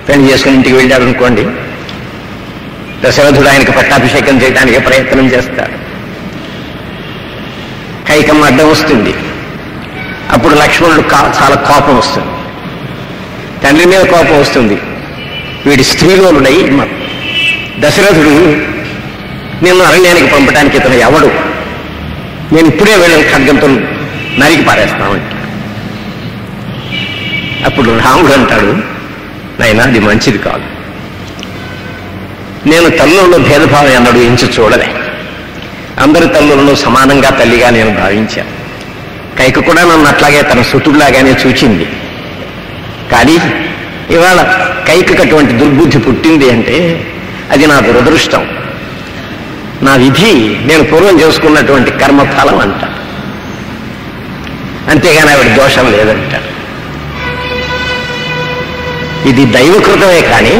పెళ్లి చేసుకుని ఇంటికి వెళ్ళాడు అనుకోండి దశరథుడు ఆయనకి పట్టాభిషేకం చేయడానికి ప్రయత్నం చేస్తాడు కైకమ్మ అడ్డం వస్తుంది అప్పుడు లక్ష్మణుడు కా- చాలా కోపం వస్తుంది తండ్రి మీద కోపం వస్తుంది వీడి స్త్రీలోనుడై మ- దశరథుడు నిన్ను అరణ్యానికి పంపడానికి ఇతను ఎవడు నేను ఇప్పుడే వెళ్ళిన ఖడ్గంతో నరికి పారేస్తామంట అప్పుడు రాముడు అంటాడు నాయనా అది మంచిది కాదు నేను తల్లుల్లో భేదభావం అన్నడు ఎంచి చూడలే అందరి తల్లులను సమానంగా తల్లిగా నేను భావించాను కైక కూడా నన్ను అట్లాగే తన సుతుడిలాగానే చూచింది కానీ ఇవాళ కైకకు అటువంటి దుర్బుద్ధి పుట్టింది అంటే అది నా దురదృష్టం నా విధి నేను పూర్వం చేసుకున్నటువంటి కర్మఫలం అంట అంతేగాని ఆవిడ దోషం లేదంటాడు ఇది దైవకృతమే కానీ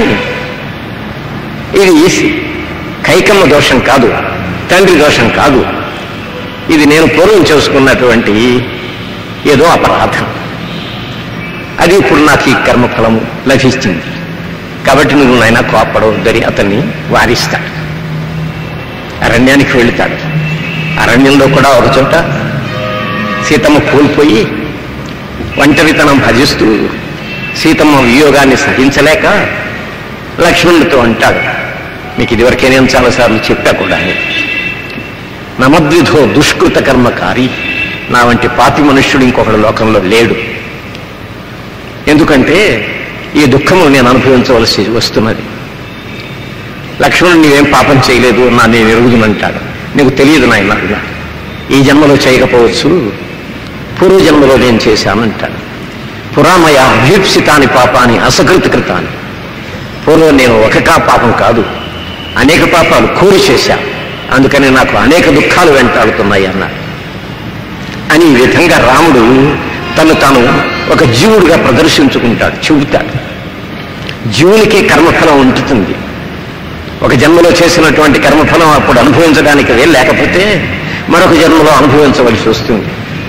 ఇది కైకమ్మ దోషం కాదు తండ్రి దోషం కాదు ఇది నేను పూర్వం చేసుకున్నటువంటి ఏదో అపరాధం అది ఇప్పుడు నాకు ఈ కర్మఫలము లభిస్తుంది కాబట్టి నువ్వు నాయన కోపడవద్దని అతన్ని వారిస్తాడు అరణ్యానికి వెళుతాడు అరణ్యంలో కూడా ఒక చోట సీతమ్మ కోల్పోయి ఒంటరితనం భజిస్తూ సీతమ్మ వియోగాన్ని సహించలేక లక్ష్మణుడితో అంటాడు మీకు ఇదివరకే నేను చాలాసార్లు చెప్పా కూడా నమద్విధో దుష్కృత కర్మకారి నా వంటి పాపి మనుష్యుడు ఇంకొకడు లోకంలో లేడు ఎందుకంటే ఈ దుఃఖము నేను అనుభవించవలసి వస్తున్నది లక్ష్మణుడు నీవేం పాపం చేయలేదు నా నేను ఎరుగుదునంటాడు నీకు తెలియదు నాయన ఇలా. ఈ జన్మలో చేయకపోవచ్చు పూర్వ జన్మలో నేను చేశానంటాడు పురామయ అభీప్సితాని పాపాని అసకృత కృతాన్ని పూర్వం నేను ఒకకా పాపం కాదు అనేక పాపాలు కూడి చేశా అందుకని నాకు అనేక దుఃఖాలు వెంటాడుతున్నాయి అన్నాడు అని ఈ విధంగా రాముడు తను తాను ఒక జీవుడిగా ప్రదర్శించుకుంటాడు చెబుతాడు జీవునికి కర్మఫలం ఉంటుతుంది ఒక జన్మలో చేసినటువంటి కర్మఫలం అప్పుడు అనుభవించడానికి వీలు లేకపోతే మరొక జన్మలో అనుభవించవలసి వస్తుంది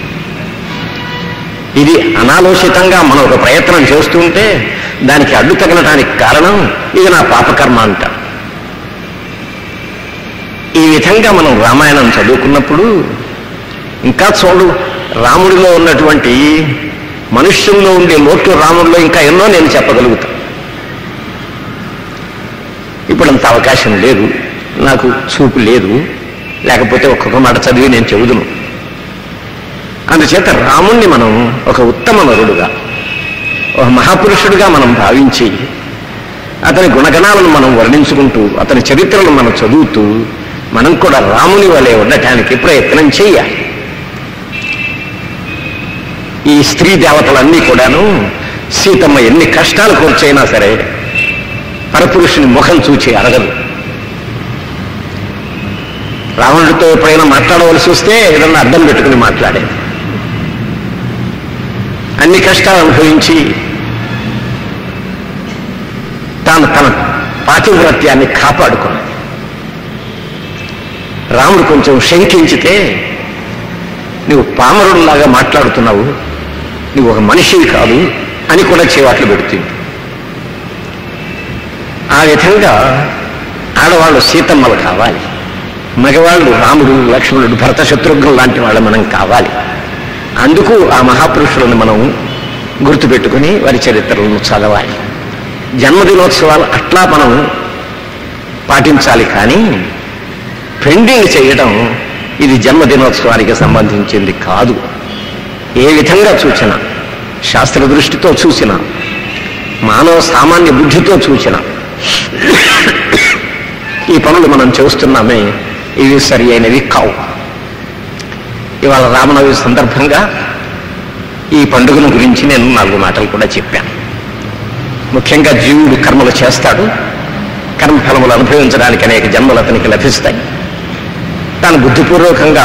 ఇది అనాలోచితంగా మనం ఒక ప్రయత్నం చేస్తుంటే దానికి అడ్డు తగలటానికి కారణం ఇది నా పాపకర్మ అంట ఈ విధంగా మనం రామాయణం చదువుకున్నప్పుడు ఇంకా చూడు రాముడిలో ఉన్నటువంటి మనుష్యుల్లో ఉండే లోట్లు రాముడిలో ఇంకా ఎన్నో నేను చెప్పగలుగుతా ఇప్పుడు అంత అవకాశం లేదు నాకు చూపు లేదు లేకపోతే ఒక్కొక్క మాట చదివి నేను చెబుదును అందుచేత రాముణ్ణి మనం ఒక ఉత్తమ నరుడుగా ఒక మహాపురుషుడిగా మనం భావించి అతని గుణగణాలను మనం వర్ణించుకుంటూ అతని చరిత్రను మనం చదువుతూ మనం కూడా రాముని వలె ఉండటానికి ప్రయత్నం చేయాలి ఈ స్త్రీ దేవతలన్నీ కూడాను సీతమ్మ ఎన్ని కష్టాలు కూర్చైనా సరే పరపురుషుని ముఖం చూచి అరగదు రావణుడితో ఎప్పుడైనా మాట్లాడవలసి వస్తే ఏదన్నా అడ్డం పెట్టుకుని మాట్లాడేది అన్ని కష్టాలు అనుభవించి తాను తన పాతివ్రత్యాన్ని కాపాడుకున్నది రాముడు కొంచెం శంకించితే నువ్వు పామరుడిలాగా మాట్లాడుతున్నావు నువ్వు ఒక మనిషివి కాదు అని కూడా చేవాట్లు పెడుతుంది ఆ విధంగా ఆడవాళ్ళు సీతమ్మలు కావాలి మగవాళ్ళు రాముడు లక్ష్మణుడు భరత శత్రుఘ్నులు లాంటి వాళ్ళు మనం కావాలి అందుకు ఆ మహాపురుషులను మనం గుర్తుపెట్టుకుని వారి చరిత్రలను చదవాలి జన్మదినోత్సవాలు అట్లా మనం పాటించాలి కానీ పెండింగ్ చేయడం ఇది జన్మదినోత్సవానికి సంబంధించింది కాదు ఏ విధంగా చూసినా శాస్త్ర దృష్టితో చూసినా మానవ సామాన్య బుద్ధితో చూసినా ఈ పనులు మనం చేస్తున్నామే ఇవి సరి అయినవి కావు ఇవాళ రామనవమి సందర్భంగా ఈ పండుగను గురించి నేను నాలుగు మాటలు కూడా చెప్పాను ముఖ్యంగా జీవుడు కర్మలు చేస్తాడు కర్మఫలములు అనుభవించడానికి అనేక జన్మలు అతనికి లభిస్తాయి తాను బుద్ధిపూర్వకంగా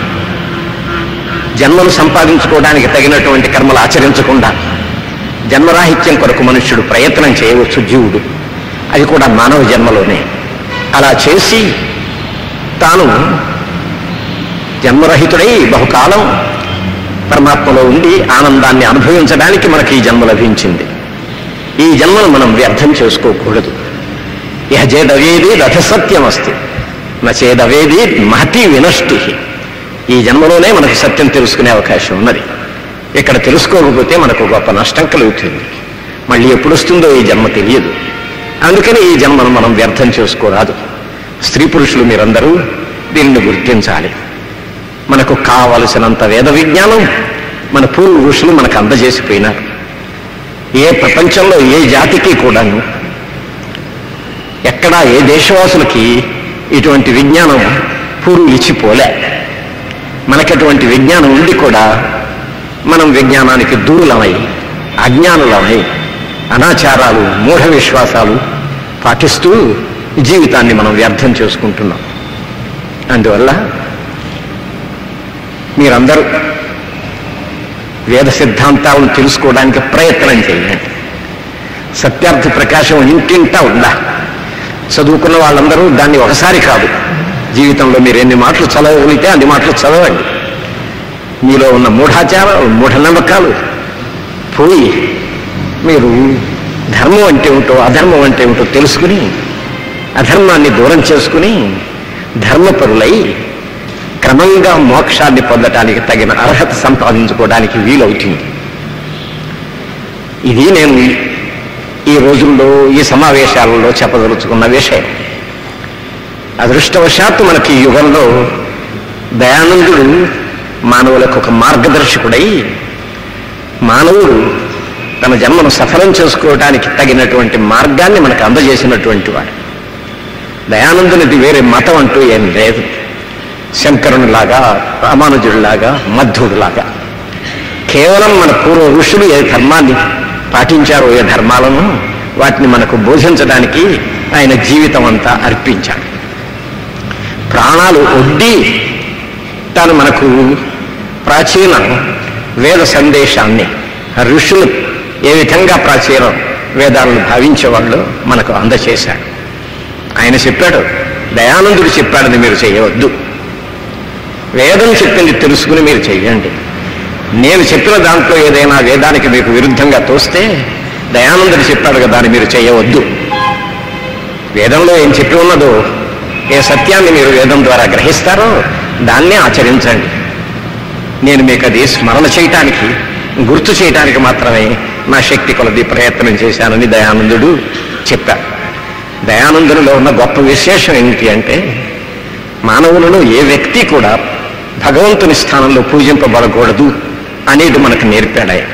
జన్మను సంపాదించుకోవడానికి తగినటువంటి కర్మలు ఆచరించకుండా జన్మరాహిత్యం కొరకు మనుష్యుడు ప్రయత్నం చేయవచ్చు జీవుడు అది కూడా మానవ జన్మలోనే అలా చేసి తాను జన్మరహితుడై బహుకాలం పరమాత్మలో ఉండి ఆనందాన్ని అనుభవించడానికి మనకి ఈ జన్మ లభించింది ఈ జన్మను మనం వ్యర్థం చేసుకోకూడదు ఇహ చేదవేది రథసత్యం అస్తి నచేదవేది మహతి వినష్టి ఈ జన్మలోనే మనకు సత్యం తెలుసుకునే అవకాశం ఉన్నది ఇక్కడ తెలుసుకోకపోతే మనకు గొప్ప నష్టం కలుగుతుంది మళ్ళీ ఎప్పుడు వస్తుందో ఈ జన్మ తెలియదు అందుకని ఈ జన్మను మనం వ్యర్థం చేసుకోరాదు స్త్రీ పురుషులు మీరందరూ దీనిని గుర్తించాలి మనకు కావలసినంత వేద విజ్ఞానం మన పూర్వ ఋషులు మనకు అందజేసిపోయినారు ఏ ప్రపంచంలో ఏ జాతికి కూడాను ఎక్కడా ఏ దేశవాసులకి ఇటువంటి విజ్ఞానం పూర్వులు ఇచ్చిపోలే మనకటువంటి విజ్ఞానం ఉండి కూడా మనం విజ్ఞానానికి దూరులమై అజ్ఞానులమై అనాచారాలు మూఢ విశ్వాసాలు పాటిస్తూ జీవితాన్ని మనం వ్యర్థం చేసుకుంటున్నాం అందువల్ల మీరందరూ వేద సిద్ధాంతాలను తెలుసుకోవడానికి ప్రయత్నం చేయండి సత్యార్థ ప్రకాశం ఇంటింటా ఉందా చదువుకున్న వాళ్ళందరూ దాన్ని ఒకసారి కాదు జీవితంలో మీరు ఎన్ని మాటలు చదవగలిగితే అన్ని మాటలు చదవండి మీలో ఉన్న మూఢాచారాలు మూఢనమ్మకాలు పోయి మీరు ధర్మం అంటే ఏమిటో అధర్మం అంటే ఏమిటో తెలుసుకుని అధర్మాన్ని దూరం చేసుకుని ధర్మపరులై క్రమంగా మోక్షాన్ని పొందటానికి తగిన అర్హత సంపాదించుకోవడానికి వీలవుతుంది ఇది నేను ఈ రోజుల్లో ఈ సమావేశాలలో చెప్పదలుచుకున్న విషయం అదృష్టవశాత్తు మనకి ఈ యుగంలో దయానందుడు మానవులకు ఒక మార్గదర్శకుడై మానవుడు తన జన్మను సఫలం చేసుకోవడానికి తగినటువంటి మార్గాన్ని మనకు అందజేసినటువంటి వాడు దయానందునిది వేరే మతం అంటూ ఏం లేదు శంకరునిలాగా రామానుజుడిలాగా మధ్వుడిలాగా కేవలం మన పూర్వ ఋషులు ఏ ధర్మాన్ని పాటించారో ఏ ధర్మాలను వాటిని మనకు బోధించడానికి ఆయన జీవితం అంతా అర్పించాడు ప్రాణాలు ఒడ్డి తాను మనకు ప్రాచీన వేద సందేశాన్ని ఋషులు ఏ విధంగా ప్రాచీన వేదాలను భావించేవాళ్ళు మనకు అందచేశాడు ఆయన చెప్పాడు దయానందుడు చెప్పాడని మీరు చేయవద్దు వేదం చెప్పింది తెలుసుకుని మీరు చెయ్యండి నేను చెప్పిన దాంట్లో ఏదైనా వేదానికి మీకు విరుద్ధంగా తోస్తే దయానందుడు చెప్పాడు కదా అని మీరు చేయవద్దు వేదంలో ఏం చెప్పి ఉన్నదో ఏ సత్యాన్ని మీరు వేదం ద్వారా గ్రహిస్తారో దాన్నే ఆచరించండి నేను మీకు అది స్మరణ చేయటానికి గుర్తు చేయటానికి మాత్రమే నా శక్తి కొలది ప్రయత్నం చేశానని దయానందుడు చెప్పారు దయానందునిలో ఉన్న గొప్ప విశేషం ఏమిటి అంటే మానవులలో ఏ వ్యక్తి కూడా భగవంతుని స్థానంలో పూజింపబడకూడదు అనేది మనకు నేర్పాడు ఆయన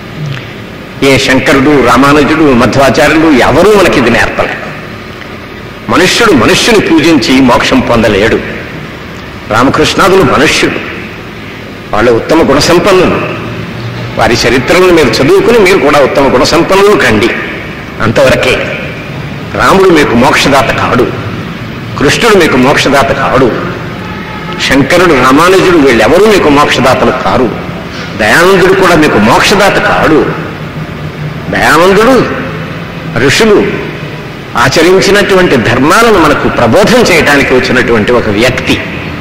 ఏ శంకరుడు రామానుజుడు మధ్వాచార్యులు ఎవరూ మనకి ఇది నేర్పలే మనుష్యుడు మనుష్యుని పూజించి మోక్షం పొందలేడు రామకృష్ణాదులు మనుష్యుడు వాళ్ళు ఉత్తమ గుణసంపన్నులు వారి చరిత్రలను మీరు చదువుకుని మీరు కూడా ఉత్తమ గుణసంపన్నులు కండి అంతవరకే రాముడు మీకు మోక్షదాత కాడు కృష్ణుడు మీకు మోక్షదాత కాడు శంకరుడు రామానుజుడు వీళ్ళెవరూ మీకు మోక్షదాతలు కారు దయానందుడు కూడా మీకు మోక్షదాత కాడు దయానందుడు ఋషులు ఆచరించినటువంటి ధర్మాలను మనకు ప్రబోధం చేయడానికి వచ్చినటువంటి ఒక వ్యక్తి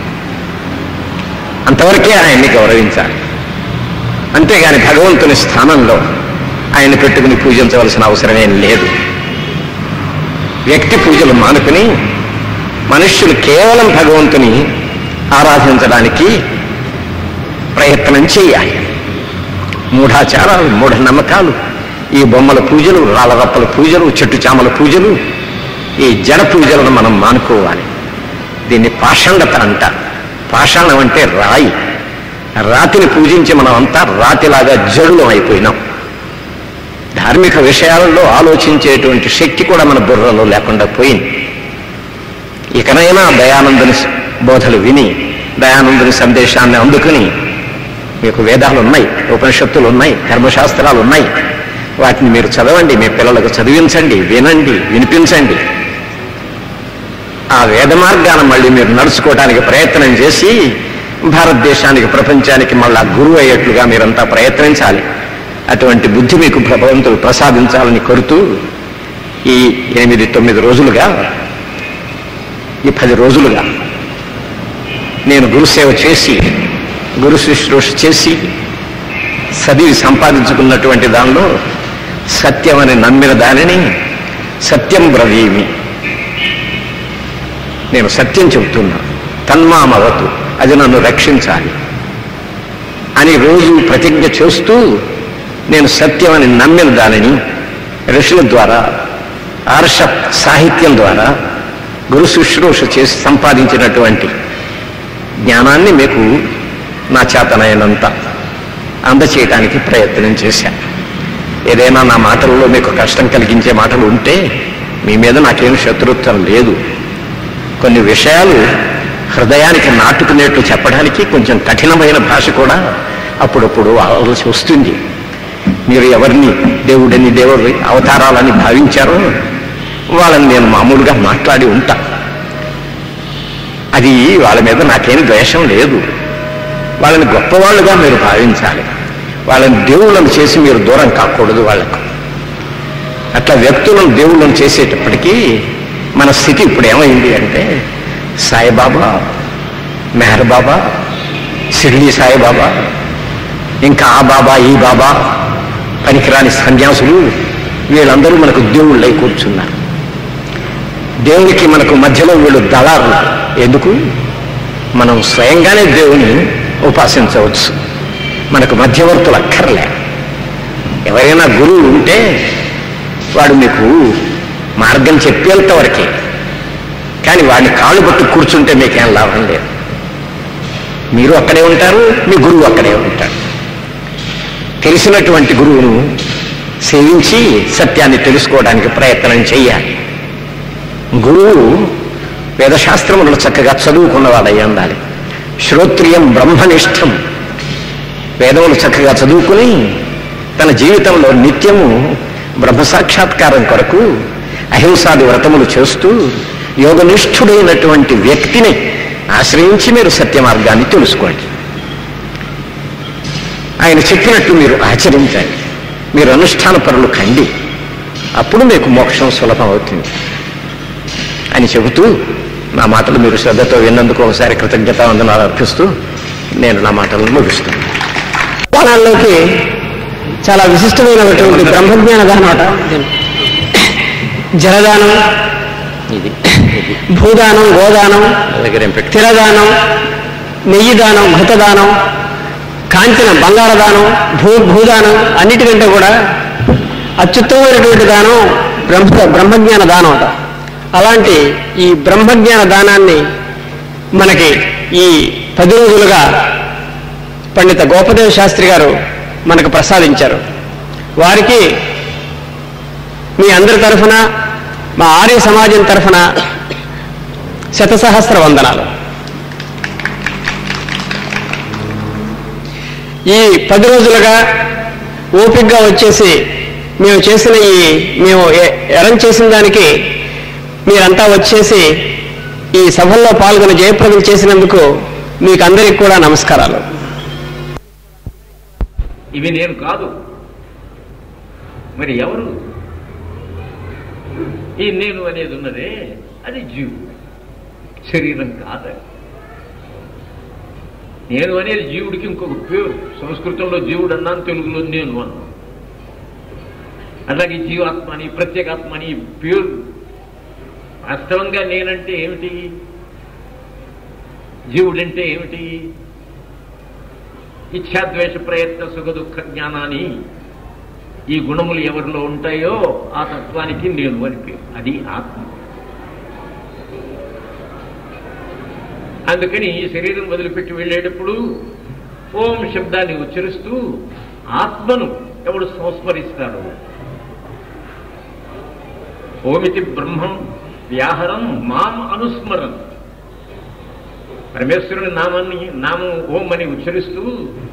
అంతవరకే ఆయన్ని గౌరవించాలి అంతేగాని భగవంతుని స్థానంలో ఆయన పెట్టుకుని పూజించవలసిన అవసరమేం లేదు వ్యక్తి పూజలు మానుకుని మనుష్యులు కేవలం భగవంతుని ఆరాధించడానికి ప్రయత్నం చేయాలి మూఢాచారాలు మూఢ నమ్మకాలు ఈ బొమ్మల పూజలు రాళ్ళరప్పల పూజలు చెట్టు చామల పూజలు ఈ జడ పూజలను మనం మానుకోవాలి దీన్ని పాషండత అంటారు పాషాణం అంటే రాయి రాతిని పూజించి మనం అంతా రాతిలాగా జడులం అయిపోయినాం ధార్మిక విషయాలలో ఆలోచించేటువంటి శక్తి కూడా మన బుర్రలో లేకుండా పోయింది ఇకనైనా దయానందుని బోధలు విని దయానందుని సందేశాన్ని అందుకుని మీకు వేదాలు ఉన్నాయి ఉపనిషత్తులు ఉన్నాయి ధర్మశాస్త్రాలు ఉన్నాయి వాటిని మీరు చదవండి మీ పిల్లలకు చదివించండి వినండి వినిపించండి ఆ వేద మార్గాన్ని మళ్ళీ మీరు నడుచుకోవడానికి ప్రయత్నం చేసి భారతదేశానికి ప్రపంచానికి మళ్ళా గురువు అయ్యేట్లుగా మీరంతా ప్రయత్నించాలి అటువంటి బుద్ధి మీకు భగవంతుడు ప్రసాదించాలని కోరుతూ ఈ ఎనిమిది తొమ్మిది రోజులుగా ఈ పది రోజులుగా నేను గురుసేవ చేసి గురు శుశ్రూష చేసి చదివి సంపాదించుకున్నటువంటి దానిలో సత్యమని నమ్మిన దానిని సత్యం బ్రవీమి నేను సత్యం చెబుతున్నా తన్మామవతు అది నన్ను రక్షించాలి అని రోజు ప్రతిజ్ఞ చేస్తూ నేను సత్యమని నమ్మిన దానిని ఋషుల ద్వారా ఆర్ష సాహిత్యం ద్వారా గురు శుశ్రూష చేసి సంపాదించినటువంటి జ్ఞానాన్ని మీకు నా చేతనైనంత అందచేయడానికి ప్రయత్నం చేశాను ఏదైనా నా మాటల్లో మీకు కష్టం కలిగించే మాటలు ఉంటే మీ మీద నాకేం శత్రుత్వం లేదు కొన్ని విషయాలు హృదయానికి నాటుకునేట్లు చెప్పడానికి కొంచెం కఠినమైన భాష కూడా అప్పుడప్పుడు ఆలోచి వస్తుంది మీరు ఎవరిని దేవుడని దేవుడి అవతారాలని భావించారో వాళ్ళని నేను మామూలుగా మాట్లాడి ఉంటా అది వాళ్ళ మీద నాకేం ద్వేషం లేదు వాళ్ళని గొప్పవాళ్ళుగా మీరు భావించాలి వాళ్ళని దేవుళ్ళను చేసి మీరు దూరం కాకూడదు వాళ్ళకు అట్లా వ్యక్తులను దేవుళ్ళను చేసేటప్పటికీ మన స్థితి ఇప్పుడు ఏమైంది అంటే సాయిబాబా మెహర్ బాబా షిర్లీ సాయిబాబా ఇంకా ఆ బాబా ఈ బాబా పనికిరాని సన్యాసులు వీళ్ళందరూ మనకు దేవుళ్ళై కూర్చున్నారు దేవునికి మనకు మధ్యలో వీళ్ళు దళారులు ఎందుకు మనం స్వయంగానే దేవుని ఉపాసించవచ్చు మనకు మధ్యవర్తులు అక్కర్లే ఎవరైనా గురువు ఉంటే వాడు మీకు మార్గం చెప్పేంత వరకే కానీ వాడిని కాళ్ళు పట్టు కూర్చుంటే మీకేం లాభం లేదు మీరు అక్కడే ఉంటారు మీ గురువు అక్కడే ఉంటాడు తెలిసినటువంటి గురువును సేవించి సత్యాన్ని తెలుసుకోవడానికి ప్రయత్నం చెయ్యాలి గురువు వేదశాస్త్రములను చక్కగా చదువుకున్నవాడై ఉండాలి శ్రోత్రియం బ్రహ్మనిష్టం వేదములు చక్కగా చదువుకుని తన జీవితంలో నిత్యము బ్రహ్మ సాక్షాత్కారం కొరకు అహింసాది వ్రతములు చేస్తూ యోగనిష్ఠుడైనటువంటి వ్యక్తిని ఆశ్రయించి మీరు సత్య మార్గాన్ని తెలుసుకోండి ఆయన చెప్పినట్టు మీరు ఆచరించండి మీరు అనుష్ఠాన పరులు కండి అప్పుడు మీకు మోక్షం సులభం అవుతుంది అని చెబుతూ నా మాటలు మీరు శ్రద్ధతో విన్నందుకు ఒకసారి కృతజ్ఞత వందనాలు అర్పిస్తూ నేను నా మాటలను ముగిస్తున్నాను పురాణాల్లోకి చాలా విశిష్టమైనటువంటి బ్రహ్మజ్ఞాన దానం అట జలదానం ఇది ఇది భూదానం గోదానం నా దగ్గర ఏం పెట్టు తిరదానం నెయ్యి దానం ఘృతదానం కాంచన బంగార దానం భూ భూదానం అన్నిటికంటే కూడా అత్యుత్తమైనటువంటి దానం బ్రహ్మ బ్రహ్మజ్ఞాన దానం అట అలాంటి ఈ బ్రహ్మజ్ఞాన దానాన్ని మనకి ఈ పది రోజులుగా పండిత గోపదేవ శాస్త్రి గారు మనకు ప్రసాదించారు వారికి మీ అందరి తరఫున మా ఆర్య సమాజం తరఫున శతసహస్ర వందనాలు ఈ పది రోజులుగా ఓపికగా వచ్చేసి మేము చేసిన ఈ మేము ఎ- అరేంజ్ చేసిన దానికి మీరంతా వచ్చేసి ఈ సభల్లో పాల్గొని జయప్రదం చేసినందుకు మీకు అందరికి కూడా నమస్కారాలు ఇవి నేను కాదు మరి ఎవరు ఈ నేను అనేది ఉన్నదే అది జీవు శరీరం కాదు నేను అనేది జీవుడికి ఇంకొక పేరు సంస్కృతంలో జీవుడు అన్నాను తెలుగులో నేను అన్నాను అలాగే జీవాత్మ అని ప్రత్యేకాత్మ అని పేరు వాస్తవంగా నేనంటే ఏమిటి జీవుడంటే ఏమిటి ఇచ్ఛాద్వేష ప్రయత్న సుఖ దుఃఖ జ్ఞానాన్ని ఈ గుణములు ఎవరిలో ఉంటాయో ఆ తత్వానికి నేను అని పేరు అది ఆత్మ అందుకని ఈ శరీరం వదిలిపెట్టి వెళ్ళేటప్పుడు ఓం శబ్దాన్ని ఉచ్చరిస్తూ ఆత్మను ఎవడు సంస్మరిస్తాడు ఓమితి బ్రహ్మం వ్యాహరం మాం అనుస్మరన్ పరమేశ్వరుని నామాన్ని నామం ఓం అని ఉచ్చరిస్తూ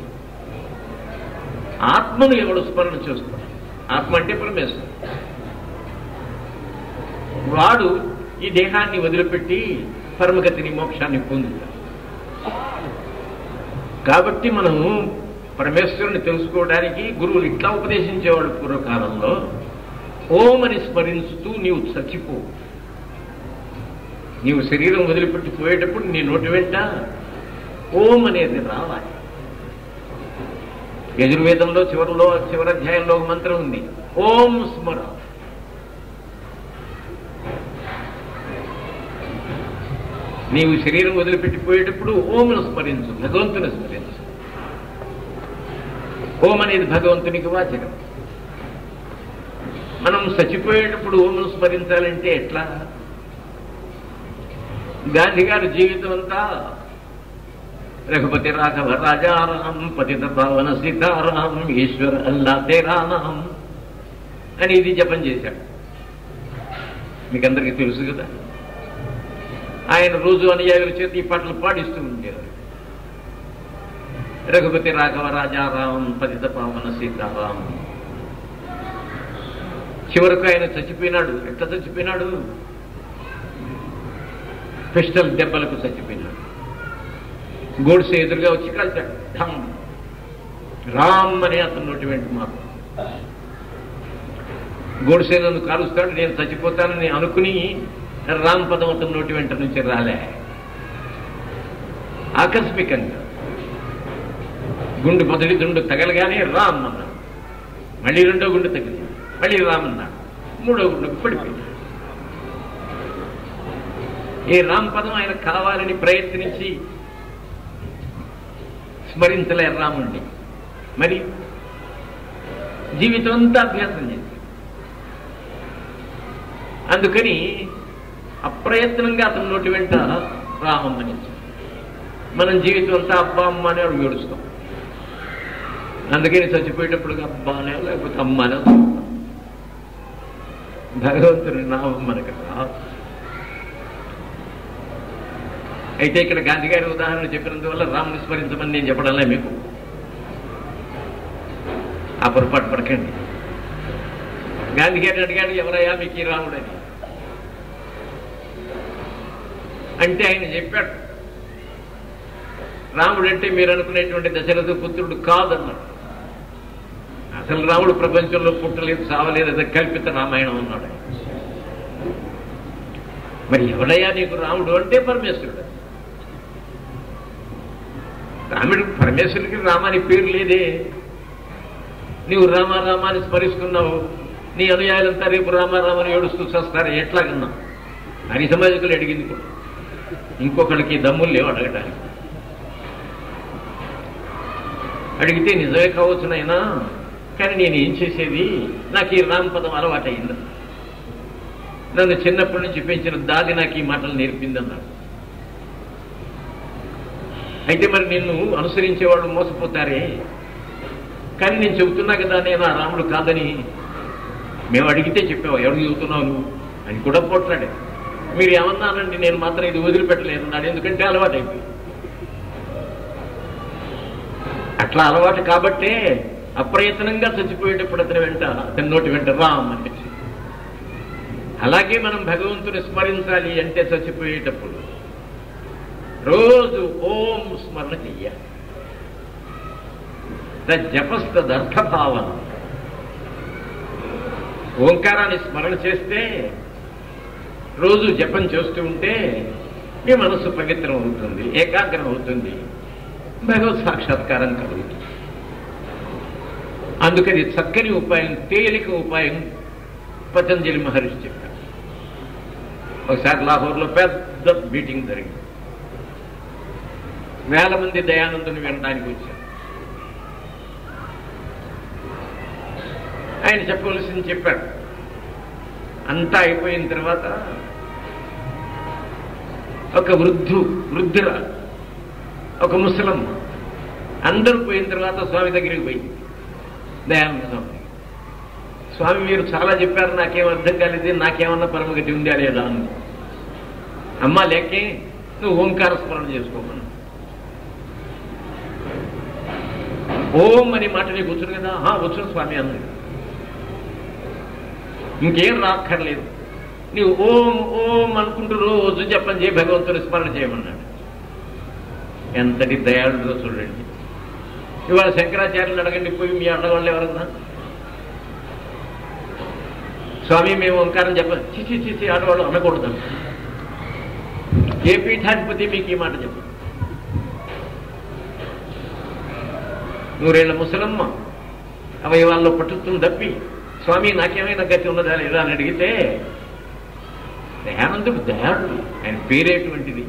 ఆత్మను ఎవడు స్మరణ చేస్తాడు ఆత్మ అంటే పరమేశ్వరుడు వాడు ఈ దేహాన్ని వదిలిపెట్టి పరమగతిని మోక్షాన్ని పొందుతాడు కాబట్టి మనము పరమేశ్వరుని తెలుసుకోవడానికి గురువులు ఇట్లా ఉపదేశించేవాడు పూర్వకాలంలో ఓం అని స్మరించుతూ నీవు చచ్చిపో నీవు శరీరం వదిలిపెట్టి పోయేటప్పుడు నీ నోటి వెంట ఓం అనేది రావాలి యజుర్వేదంలో చివరిలో చివరి అధ్యాయంలో ఒక మంత్రం ఉంది ఓం స్మర నీవు శరీరం వదిలిపెట్టిపోయేటప్పుడు ఓంను స్మరించు భగవంతుని స్మరించు ఓం అనేది భగవంతునికి వాచకం మనం చచ్చిపోయేటప్పుడు ఓంను స్మరించాలంటే ఎట్లా గాంధీ గారి జీవితం అంతా రఘుపతి రాఘవ రాజారాం పతిత పావన సీతారాం ఈశ్వర అల్లా తేరానాం అని ఇది జపం చేశాడు మీకందరికీ తెలుసు కదా ఆయన రోజు అనుయాయుల చేత ఈ పాటలు పాడిస్తూ ఉండేవారు రఘుపతి రాఘవ రాజారాం పతిత పావన సీతారాం చివరకు ఆయన చచ్చిపోయినాడు ఎట్లా చచ్చిపోయినాడు పిస్టల్ దెబ్బలకు చచ్చిపోయినాడు గోడ్సే ఎదురుగా వచ్చి కలిశాడు ఢమ్ రామ్ అని అతను నోటి వెంట మాట గోడ్సే నన్ను కాలుస్తాడు నేను చచ్చిపోతానని అనుకుని రామ్ పదం అతను నోటి వెంట నుంచి రాలే ఆకస్మికంగా గుండు మొదటి దుండు తగలగానే రామ్ అన్నాడు మళ్ళీ రెండో గుండు తగిలింది మళ్ళీ రామ్ అన్నాడు మూడో గుండుకు పడిపోయింది ఈ రామ్ పదం ఆయన కావాలని ప్రయత్నించి స్మరించలే రాముణ్ణి మరి జీవితం అంతా అభ్యాసం చేసి అందుకని అప్రయత్నంగా అతని నోటి వెంట రామమ్మని మనం జీవితం అంతా అబ్బా అమ్మ అని అడుగు ఏడుస్తాం అందుకని చచ్చిపోయేటప్పుడు అబ్బా అనే లేకపోతే అమ్మ అనే భగవంతుని నామం మనకు రాదు అయితే ఇక్కడ గాంధీ గారి ఉదాహరణ చెప్పినందువల్ల రాముని స్మరించమని నేను చెప్పడంలే మీకు ఆ పొరపాటు పడకండి గాంధీ గారిని అడిగాడు ఎవరయ్యా మీకు ఈ రాముడని అంటే ఆయన చెప్పాడు రాముడు అంటే మీరు అనుకునేటువంటి దశరథ పుత్రుడు కాదన్నాడు అసలు రాముడు ప్రపంచంలో పుట్టలేదు సావలేదు అది కల్పిత రామాయణం అన్నాడు ఆయన. మరి ఎవడయ్యా నీకు రాముడు అంటే పరమేశ్వరుడు రాముడు పరమేశ్వరుడికి రామాని పేరు లేదే నీవు రామ రామాని స్మరిస్తున్నావు నీ అనుయాయులంతా రేపు రామారామని ఏడుస్తూ చేస్తారు ఎట్లాగన్నా అని సమాజకులు అడిగింది కూడా ఇంకొకళ్ళకి దమ్ములు లేవు అడగడానికి అడిగితే నిజమే కావచ్చు నాయనా కానీ నేను ఏం చేసేది నాకు ఈ రామపదం అలవాటైంది నన్ను చిన్నప్పటి నుంచి పెంచిన దాది నాకు ఈ మాటలు నేర్పిందన్నాడు అయితే మరి నిన్ను అనుసరించేవాడు మోసపోతారే కానీ నేను చెబుతున్నా కదా నేను ఆ రాముడు కాదని మేము అడిగితే చెప్పావు ఎవరు చెబుతున్నావు నువ్వు అని కూడా పోట్లాడే మీరు ఏమన్నానండి నేను మాత్రం ఇది వదిలిపెట్టలేదు అన్నాడు ఎందుకంటే అలవాటు అయిపోయింది అట్లా అలవాటు కాబట్టే అప్రయత్నంగా చచ్చిపోయేటప్పుడు అతని వెంట అతని నోటి వెంట రామ్ అని అలాగే మనం భగవంతుని స్మరించాలి అంటే చచ్చిపోయేటప్పుడు రోజు ఓం స్మరణ చెయ్యాలి జపస్తదర్థభావన ఓంకారాన్ని స్మరణ చేస్తే రోజు జపం చేస్తూ ఉంటే మీ మనస్సు పవిత్రం అవుతుంది ఏకాగ్రం అవుతుంది భగవత్ సాక్షాత్కారం కలుగుతుంది అందుకని చక్కని ఉపాయం తేలిక ఉపాయం పతంజలి మహర్షి చెప్పారు ఒకసారి లాహోర్లో పెద్ద మీటింగ్ జరిగింది వేల మంది దయానందుని వినడానికి వచ్చారు ఆయన చెప్పవలసింది చెప్పాడు అంతా అయిపోయిన తర్వాత ఒక వృద్ధు వృద్ధుర ఒక ముసలం అందరూ పోయిన తర్వాత స్వామి దగ్గరికి పోయి దయానంద స్వామి స్వామి మీరు చాలా చెప్పారు నాకేం అర్థం కాలేదు నాకేమన్నా పరమగతి ఉందా లేదా అని అమ్మా లేకే నువ్వు ఓంకార స్మరణ చేసుకోమను ఓం అని మాట నీకు వచ్చును కదా "ఆ, వచ్చును స్వామి అన్నది ఇంకేం రాక్కర్లేదు నీవు ఓం ఓం అనుకుంటూ రోజు జపం చేయి భగవంతుని స్మరణ చేయమన్నాడు ఎంతటి దయాళుదో చూడండి ఇవాళ శంకరాచార్యులు అడగండి పోయి మీ అడగవాళ్ళు ఎవరన్నా స్వామి మేము ఓంకారం చెప్ప చిచి చిచి ఆడవాళ్ళు అనకూడదు ఏ పీఠాధిపతి మీకు ఈ మాట చెప్పు నూరేళ్ల ముసలమ్మ అవయవాల్లో పట్టుతుంది తప్పి స్వామి నాకేమైనా గతి ఉన్నదా లేదా అని అడిగితే దయానందుడు దయాళుడు ఆయన పేరేటువంటిది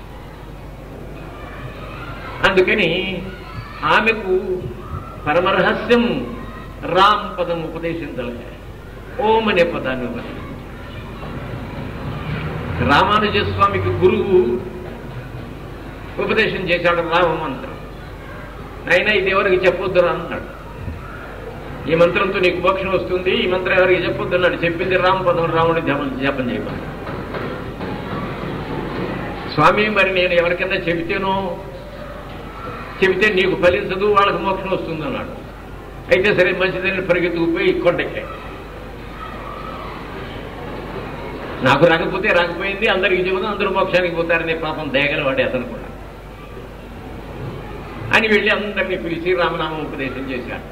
అందుకని ఆమెకు పరమరహస్యం రామ్ పదం ఉపదేశించలే ఓం అనే పదాన్ని ఉపదేశించాలి. రామానుజ స్వామికి గురువు ఉపదేశం చేశాడు రామ మంత్రం అయినా ఇది ఎవరికి చెప్పొద్దురా అన్నాడు ఈ మంత్రంతో నీకు మోక్షం వస్తుంది ఈ మంత్రం ఎవరికి చెప్పొద్దు అన్నాడు చెప్పింది రామ పదం రాముడి జపం జపం చేయమని స్వామి మరి నేను ఎవరికైనా చెబితేనో చెబితే నీకు ఫలించదు వాళ్ళకి మోక్షం వస్తుంది అన్నాడు అయితే సరే మంచిదని పరిగెత్తుకుపోయి కొండెక్కాయి నాకు రాకపోతే రాకపోయింది అందరికి చెబుదాం అందరూ మోక్షానికి పోతారనే పాపం దేగలవాడే అతను కూడా అని వెళ్ళి అందరినీ పిలిచి రామనామం ఉపదేశం చేశాడు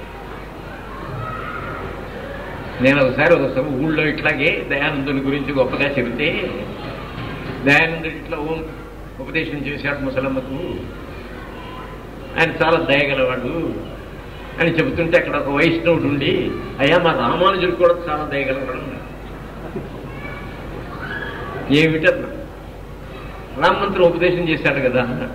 నేను ఒకసారి ఒకసారి ఊళ్ళో ఇట్లాగే దయానందుని గురించి గొప్పగా చెబితే దయానందుడు ఇట్లా ఓం ఉపదేశం చేశాడు ముసలమ్మకు ఆయన చాలా దయగలవాడు అని చెబుతుంటే అక్కడ ఒక వైష్ణవుడు ఉండి అయ్యా మా రామానుజుడు కూడా చాలా దయగలవాడు అన్నాడు. ఏమిటన్నా రామమంత్రం ఉపదేశం చేశాడు కదా అన్నాడు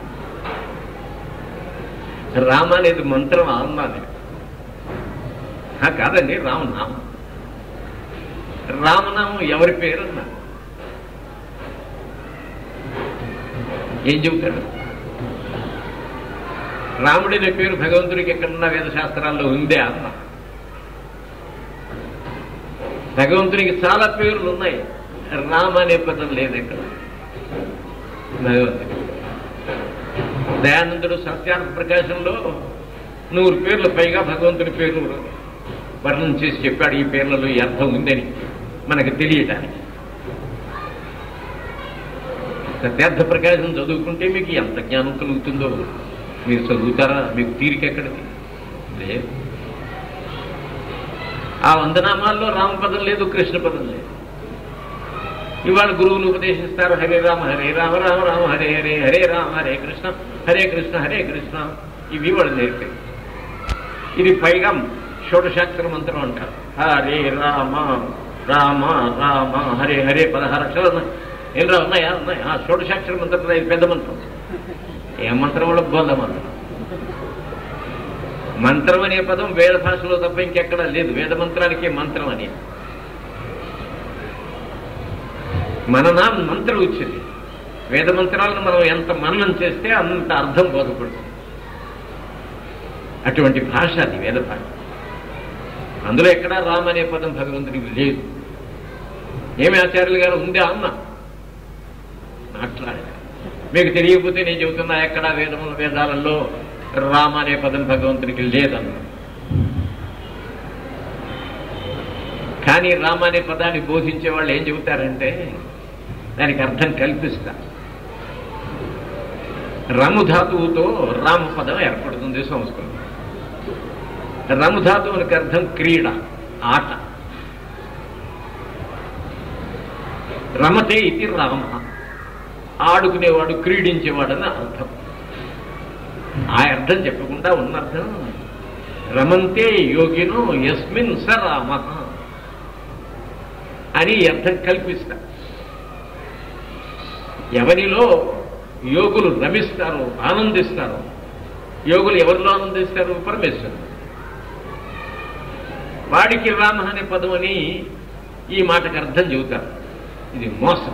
రామ అనేది మంత్రం అన్నాను ఆ, కాదండి రామనామం రామనామం ఎవరి పేరు అన్నా ఏం చెబుతాడు రాముడి పేరు భగవంతుడికి ఎక్కడున్న వేద శాస్త్రాల్లో ఉందే అన్న భగవంతునికి చాలా పేర్లు ఉన్నాయి రామ అనే పదం లేదు ఇక్కడ భగవంతుడికి దయానందుడు సత్యార్థ ప్రకాశంలో నూరు పేర్లు పైగా భగవంతుడి పేర్లు వర్ణన చేసి చెప్పాడు ఈ పేర్లలో ఈ అర్థం ఉందని మనకు తెలియటానికి సత్యార్థ ప్రకాశం చదువుకుంటే మీకు ఎంత జ్ఞానం కలుగుతుందో మీరు చదువుతారా మీకు తీరిక ఎక్కడికి లేదు ఆ వందనామాల్లో రామపదం లేదు కృష్ణ పదం లేదు ఇవాళ గురువులు ఉపదేశిస్తారు హరే రామ హరే రామ రామ రామ హరే హరే హరే రామ హరే కృష్ణ హరే కృష్ణ హరే కృష్ణ ఇవి వాళ్ళు నేర్పారు ఇది పైగా షోడశాక్షర మంత్రం అంటారు హరే రామ రామ రామ హరే హరే పదహారు అక్షరాలు ఏం రా ఉన్నాయా ఉన్నాయా ఆ షోడశాక్షర మంత్రం ఇది పెద్ద మంత్రం ఏ మంత్రం కూడా బోధ మంత్రం మంత్రం అనే పదం వేద భాషలో తప్ప ఇంకెక్కడా లేదు వేద మంత్రానికి మంత్రం అని మననా మంత్రం వచ్చింది వేద మంత్రాలను మనం ఎంత మననం చేస్తే అంత అర్థం బోధపడుతుంది అటువంటి భాష అది వేద భాష అందులో ఎక్కడా రామ్ అనే పదం భగవంతుడికి లేదు ఏమి ఆచార్యులు గారు ఉందే అన్న మాట్లాడారు మీకు తెలియకపోతే నేను చెబుతున్నా ఎక్కడా వేదముల వేదాలలో రామ అనే పదం భగవంతుడికి లేదన్న కానీ రామ అనే పదాన్ని బోధించే వాళ్ళు ఏం చెబుతారంటే దానికి అర్థం కల్పిస్తారు రముధాతువుతో రామ పదం ఏర్పడుతుంది సంస్కృతం రముధాతువునికి అర్థం క్రీడ ఆట రమతే ఇది రామ ఆడుకునేవాడు క్రీడించేవాడని అర్థం ఆ అర్థం చెప్పకుండా ఉన్న అర్థం రమంతే యోగినో యస్మిన్ స రామ అని ఈ అర్థం కల్పిస్తా ఎవరిలో యోగులు రమిస్తారు ఆనందిస్తారు యోగులు ఎవరిలో ఆనందిస్తారు పరమేశ్వరుడు వాడికి రామ అనే పదం అని ఈ మాటకు అర్థం చెబుతారు ఇది మోసం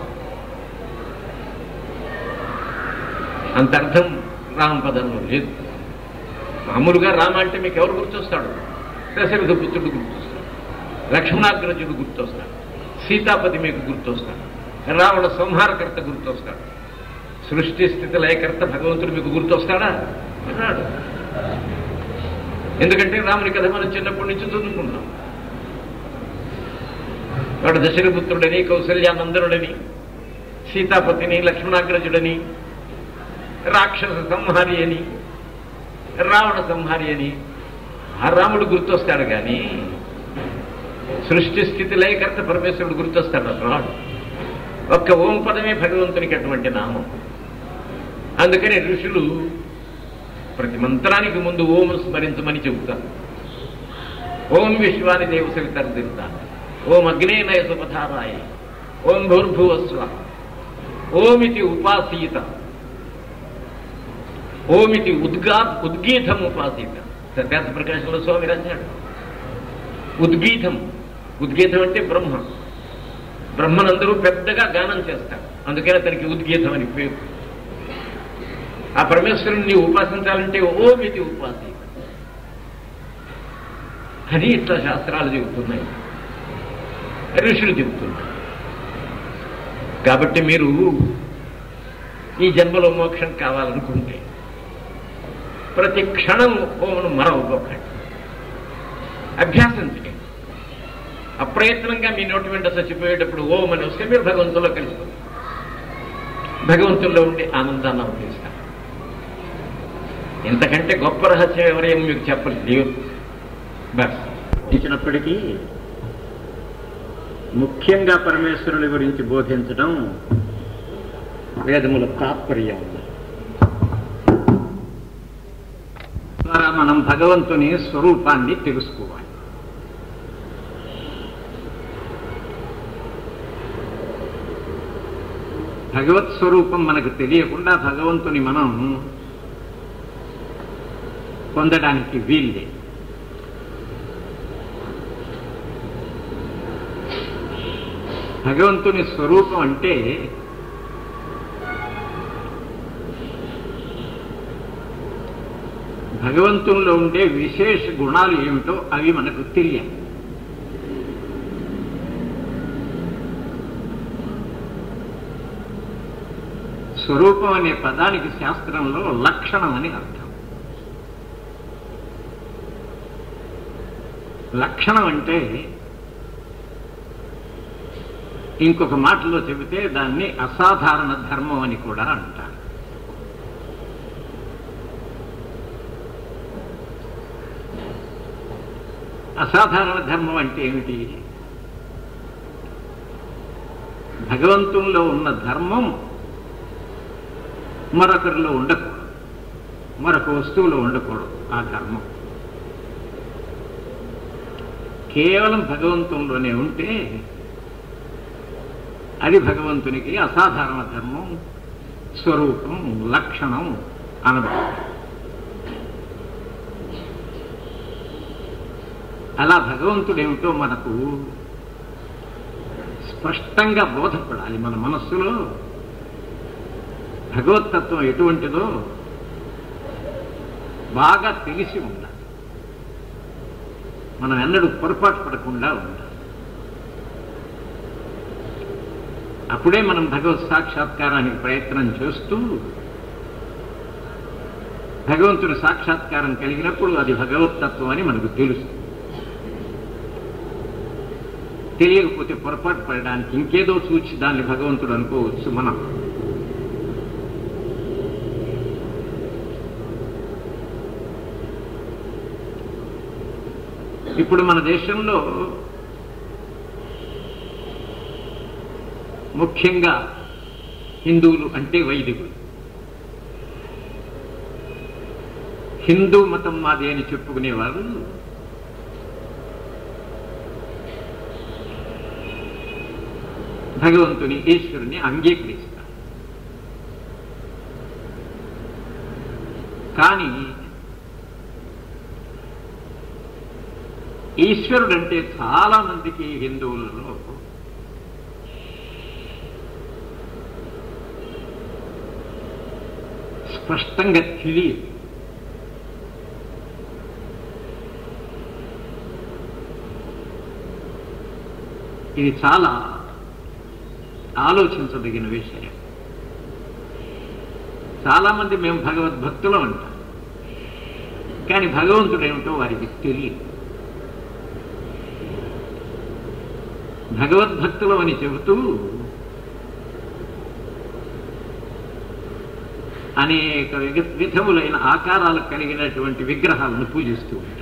అంత అర్థం రామ పదంలో లేదు మామూలుగా రామ అంటే మీకు ఎవరు గుర్తొస్తాడు దశరథ పుత్రుడు గుర్తొస్తాడు లక్ష్మణాగ్రజుడు గుర్తొస్తాడు సీతాపతి మీకు గుర్తొస్తాడు రావణ సంహారకర్త గుర్తొస్తాడు సృష్టి స్థితి లయకర్త భగవంతుడు మీకు గుర్తొస్తాడా రాడు ఎందుకంటే రాముని కథ మనం చిన్నప్పటి నుంచి చదువుకుంటాం వాడు దశరపుత్రుడని కౌసల్యానందనుడని సీతాపతిని లక్ష్మణాగ్రజుడని రాక్షస సంహారి అని రావణ సంహారి అని ఆ రాముడు గుర్తొస్తాడు కానీ సృష్టి స్థితి లయకర్త పరమేశ్వరుడు గుర్తొస్తాడు రాడు ఒక్క ఓం పదమే భగవంతునికి అటువంటి నామం అందుకని ఋషులు ప్రతి మంత్రానికి ముందు ఓం స్మరించమని చెబుతాను ఓం విశ్వాని దేవ సవితర్దిత ఓం అగ్నేనయ సుపధారాయ ఓం భూర్భువస్వ ఓమితి ఉపాసీత ఓమితి ఉద్గా ఉద్గీతం ఉపాసీత సత్యార్థ ప్రకాశంలో స్వామి రాశాడు ఉద్గీతం ఉద్గీతం అంటే బ్రహ్మ బ్రహ్మనందరూ పెద్దగా గానం చేస్తారు అందుకని అతనికి ఉద్గీతం అని పేరు ఆ పరమేశ్వరుని ఉపాసించాలంటే ఓమితి ఉపాసి అని ఇట్లా శాస్త్రాలు చెబుతున్నాయి ఋషులు చెబుతున్నారు కాబట్టి మీరు ఈ జన్మలో మోక్షం కావాలనుకుంటే ప్రతి క్షణం ఓమును మరవబోకండి అభ్యాసం చేయండి అప్రయత్నంగా మీ నోటి వెంట చచ్చిపోయేటప్పుడు ఓం అని వస్తే మీరు భగవంతుల్లో కలిసిపోతారు భగవంతుల్లో ఉండి ఆనందాన్ని అనుభవిస్తారు ఇంతకంటే గొప్ప రహస్యం ఎవరేం మీకు చెప్పలేదు బస్ ఇచ్చినప్పటికీ ముఖ్యంగా పరమేశ్వరుని గురించి బోధించడం వేదముల తాత్పర్యం ద్వారా మనం భగవంతుని స్వరూపాన్ని తెలుసుకోవాలి భగవత్ స్వరూపం మనకు తెలియకుండా భగవంతుని మనం పొందడానికి వీల్లేదు భగవంతుని స్వరూపం అంటే భగవంతునిలో ఉండే విశేష గుణాలు ఏమిటో అవి మనకు తెలియాలి స్వరూపం అనే పదానికి శాస్త్రంలో లక్షణం అని అర్థం లక్షణం అంటే ఇంకొక మాటలో చెబితే దాన్ని అసాధారణ ధర్మం అని కూడా అంటారు అసాధారణ ధర్మం అంటే ఏమిటి భగవంతుల్లో ఉన్న ధర్మం మరొకరిలో ఉండకూడదు మరొక వస్తువులో ఉండకూడదు ఆ ధర్మం కేవలం భగవంతుల్లోనే ఉంటే అది భగవంతునికి అసాధారణ ధర్మం స్వరూపం లక్షణం అనుభవం అలా భగవంతుడేమిటో మనకు స్పష్టంగా బోధపడాలి మన మనస్సులో భగవతత్వం ఎటువంటిదో బాగా తెలిసి ఉండాలి మనం ఎన్నడూ పొరపాటు పడకుండా ఉండాలి అప్పుడే మనం భగవత్ సాక్షాత్కారానికి ప్రయత్నం చేస్తూ భగవంతుని సాక్షాత్కారం కలిగినప్పుడు అది భగవతత్వం అని మనకు తెలుస్తుంది తెలియకపోతే పొరపాటు పడడానికి ఇంకేదో చూచి దాన్ని భగవంతుడు అనుకోవచ్చు మనం ఇప్పుడు మన దేశంలో ముఖ్యంగా హిందువులు అంటే వైదికులు హిందూ మతం మాది అని చెప్పుకునేవారు భగవంతుని ఈశ్వరుని అంగీకరిస్తారు కానీ ఈశ్వరుడు అంటే చాలా మందికి హిందువులలో స్పష్టంగా తెలియదు ఇది చాలా ఆలోచించదగిన విషయం చాలా మంది మేము భగవద్భక్తులం అంటాం కానీ భగవంతుడు ఏమిటో వారికి తెలియదు భగవద్భక్తులం అని చెబుతూ అనేక విగ- విధములైన ఆకారాలు కలిగినటువంటి విగ్రహాలను పూజిస్తూ ఉంటారు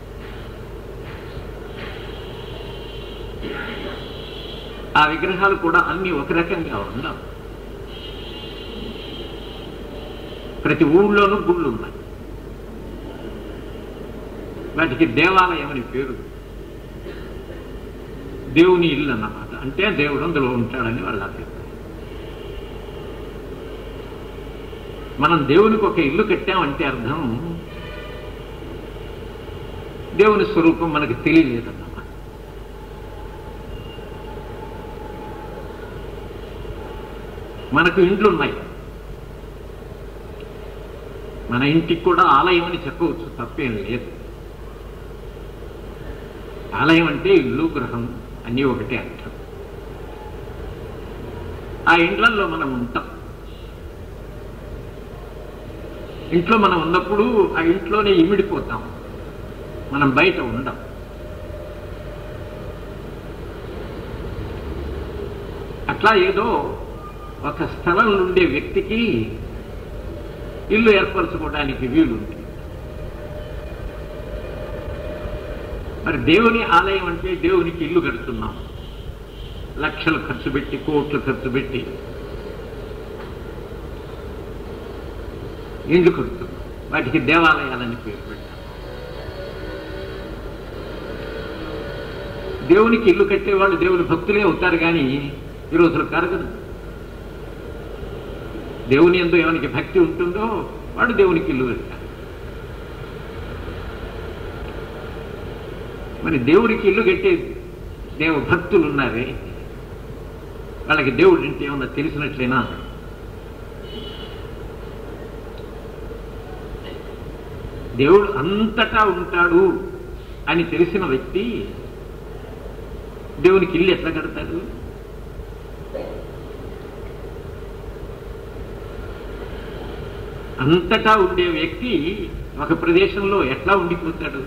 ఆ విగ్రహాలు కూడా అన్ని ఒక రకంగా ఉండవు ప్రతి ఊళ్ళోనూ గుళ్ళు ఉన్నాయి వాటికి దేవాలయం అని పేరు దేవుని ఇల్లు అన్నమాట అంటే దేవుడు అందులో ఉంటాడని వాళ్ళ అభిప్రాయం మనం దేవునికి ఒక ఇల్లు కట్టామంటే అర్థం దేవుని స్వరూపం మనకి తెలియలేదన్నమాట మనకు ఇండ్లు ఉన్నాయి మన ఇంటికి కూడా ఆలయం అని చెప్పవచ్చు తప్పేం లేదు ఆలయం అంటే ఇల్లు గృహం అన్నీ ఒకటే అర్థం ఆ ఇండ్లల్లో మనం ఉంటాం ఇంట్లో మనం ఉన్నప్పుడు ఆ ఇంట్లోనే ఇమిడిపోతాం మనం బయట ఉండం అట్లా ఏదో ఒక స్థలం నుండే వ్యక్తికి ఇల్లు ఏర్పరచుకోవడానికి వీలుంది మరి దేవుని ఆలయం అంటే దేవునికి ఇల్లు కడుతున్నాం లక్షలు ఖర్చు పెట్టి కోట్లు ఖర్చు పెట్టి ఇల్లు కడుతున్నాం వాటికి దేవాలయాలని పేరు పెట్టాం దేవునికి ఇల్లు కట్టేవాళ్ళు దేవుని భక్తులే అవుతారు కానీ ఈ రోజులు కారు కదా దేవుని ఎందు ఎవరికి భక్తి ఉంటుందో వాడు దేవునికి ఇల్లు కట్టాలి మరి దేవుడికి ఇల్లు కట్టే దేవ భక్తులు ఉన్నారే వాళ్ళకి దేవుడు అంటే ఏమన్నా తెలిసినట్లేనా దేవుడు అంతటా ఉంటాడు అని తెలిసిన వ్యక్తి దేవునికి ఇల్లు ఎట్లా కడతాడు అంతటా ఉండే వ్యక్తి ఒక ప్రదేశంలో ఎట్లా ఉండిపోతాడు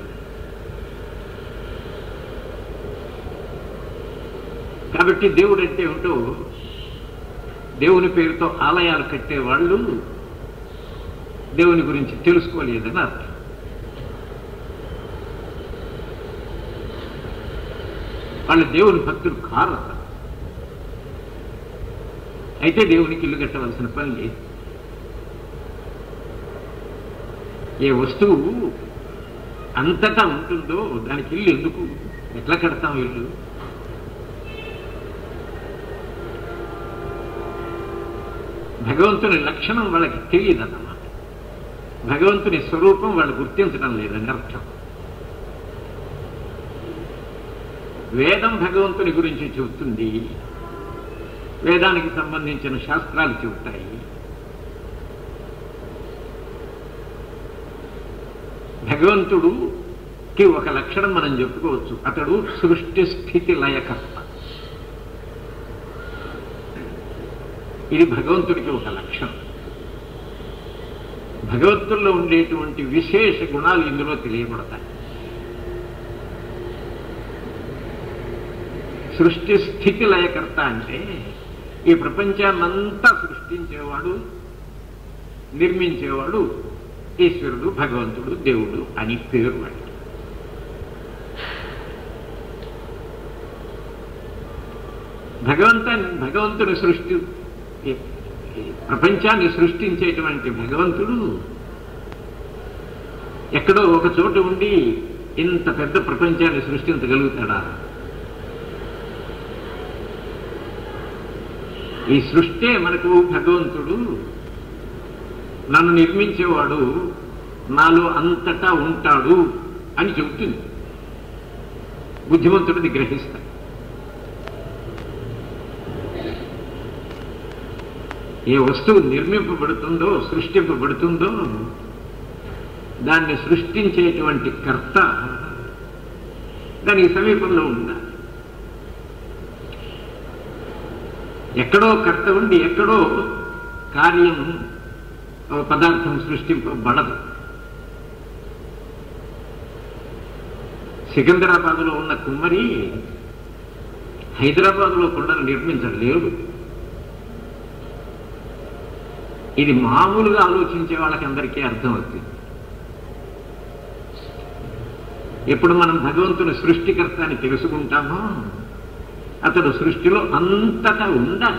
కాబట్టి దేవుడు అంటే ఏమిటో దేవుని పేరుతో ఆలయాలు కట్టే వాళ్ళు దేవుని గురించి తెలుసుకోలేదని అర్థం వాళ్ళు దేవుని భక్తులు కారు అసలు. అయితే దేవునికి ఇల్లు కట్టవలసిన పని లేదు ఏ వస్తువు అంతటా ఉంటుందో దానికి ఇల్లు ఎందుకు ఎట్లా కడతాం ఇల్లు భగవంతుని లక్షణం వాళ్ళకి తెలియదన్నమాట భగవంతుని స్వరూపం వాళ్ళు గుర్తించడం లేదని అర్థం వేదం భగవంతుని గురించి చెబుతుంది వేదానికి సంబంధించిన శాస్త్రాలు చెబుతాయి భగవంతుడుకి ఒక లక్షణం మనం చెప్పుకోవచ్చు అతడు సృష్టి స్థితి లయకర్త ఇది భగవంతుడికి ఒక లక్షణం భగవంతుల్లో ఉండేటువంటి విశేష గుణాలు ఇందులో తెలియబడతాయి సృష్టి స్థితి లయకర్త అంటే ఈ ప్రపంచాన్నంతా సృష్టించేవాడు నిర్మించేవాడు ఈశ్వరుడు భగవంతుడు దేవుడు అని పేరు వాడి భగవంత భగవంతుని సృష్టి ఈ- ఈ ప్రపంచాన్ని సృష్టించేటువంటి భగవంతుడు ఎక్కడో ఒక చోట ఉండి ఇంత పెద్ద ప్రపంచాన్ని సృష్టించగలుగుతాడా ఈ సృష్టే మనకు భగవంతుడు నన్ను నిర్మించేవాడు నాలో అంతటా ఉంటాడు అని చెబుతుంది బుద్ధిమంతుడిని గ్రహిస్తాడు ఏ వస్తువు నిర్మింపబడుతుందో సృష్టింపబడుతుందో దాన్ని సృష్టించేటువంటి కర్త దానికి సమీపంలో ఉండాలి ఎక్కడో కర్త ఉండి ఎక్కడో కార్యం ఒక పదార్థం సృష్టింపబడదు సికింద్రాబాద్లో ఉన్న కుమ్మరి హైదరాబాద్లో కొండను నిర్మించలేడు ఇది మామూలుగా ఆలోచించే వాళ్ళకి అందరికీ అర్థమవుతుంది ఎప్పుడు మనం భగవంతుని సృష్టికర్త అని తెలుసుకుంటామో అతడు సృష్టిలో అంతటా ఉండాలి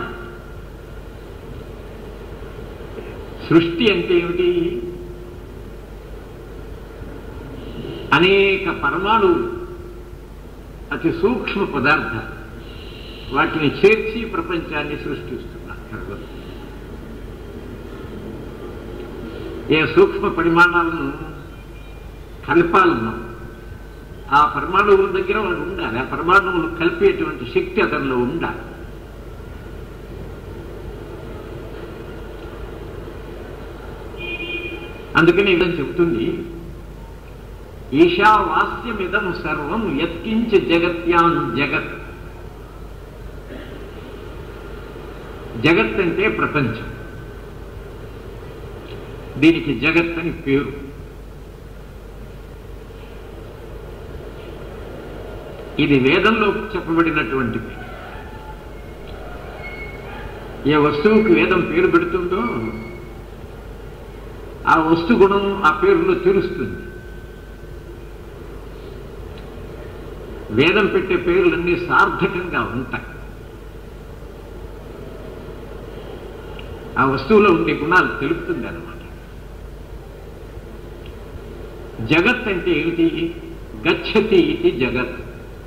సృష్టి అంటే ఏమిటి అనేక పరమాణువులు అతి సూక్ష్మ పదార్థాలు వాటిని చేర్చి ప్రపంచాన్ని సృష్టిస్తున్నారు భగవంతుడు. ఏ సూక్ష్మ పరిమాణాలను కలపాలన్నా ఆ పరమాణువుల దగ్గర వాడు ఉండాలి ఆ పరమాణువులు కలిపేటువంటి శక్తి అతనిలో ఉండాలి అందుకని ఇదని చెబుతుంది ఈశావాస్యమిదం సర్వం యత్కించ జగత్యాన్ జగత్ జగత్ అంటే ప్రపంచం దీనికి జగత్ అని పేరు ఇది వేదంలో చెప్పబడినటువంటిది ఏ వస్తువుకి వేదం పేరు పెడుతుందో ఆ వస్తు గుణం ఆ పేరులో తెలుస్తుంది వేదం పెట్టే పేర్లన్నీ సార్థకంగా ఉంటాయి ఆ వస్తువులో ఉండే గుణాలు తెలుపుతుంది అన్నమాట జగత్ అంటే ఏమిటి గచ్చతి ఇది జగత్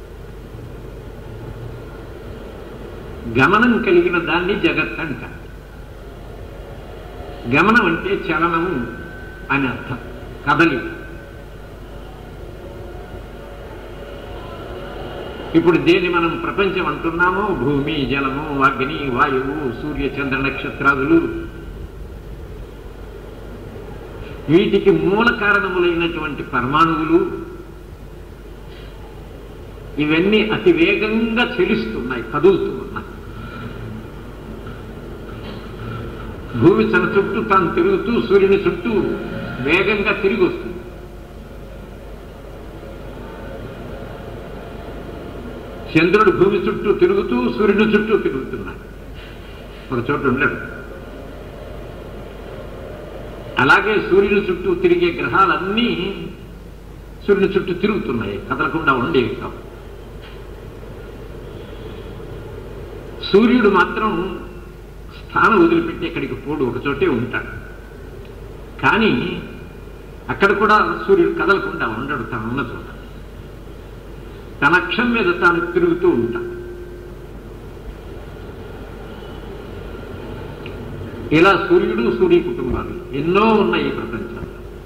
గమనం కలిగిన దాన్ని జగత్ అంట గమనం అంటే చలనము అని అర్థం కదలి ఇప్పుడు దేని మనం ప్రపంచం అంటున్నామో భూమి జలము అగ్ని వాయువు సూర్య చంద్ర నక్షత్రాదులు వీటికి మూల కారణములైనటువంటి పరమాణువులు ఇవన్నీ అతి వేగంగా చెలిస్తున్నాయి కదులుతూ ఉన్నాయి భూమి తన చుట్టూ తాను తిరుగుతూ సూర్యుని చుట్టూ వేగంగా తిరిగి వస్తుంది చంద్రుడు భూమి చుట్టూ తిరుగుతూ సూర్యుని చుట్టూ తిరుగుతున్నాడు ఒక చోట ఉండడు అలాగే సూర్యుని చుట్టూ తిరిగే గ్రహాలన్నీ సూర్యుని చుట్టూ తిరుగుతున్నాయి కదలకుండా ఉండేవి కావు సూర్యుడు మాత్రం స్థానం వదిలిపెట్టి ఎక్కడికి పోడు ఒక చోటే ఉంటాడు కానీ అక్కడ కూడా సూర్యుడు కదలకుండా ఉండడు తాను ఉన్న చోట తన అక్షం మీద తాను తిరుగుతూ ఉంటాడు ఇలా సూర్యుడు సూర్య కుటుంబాలు ఎన్నో ఉన్నాయి ఈ ప్రపంచంలో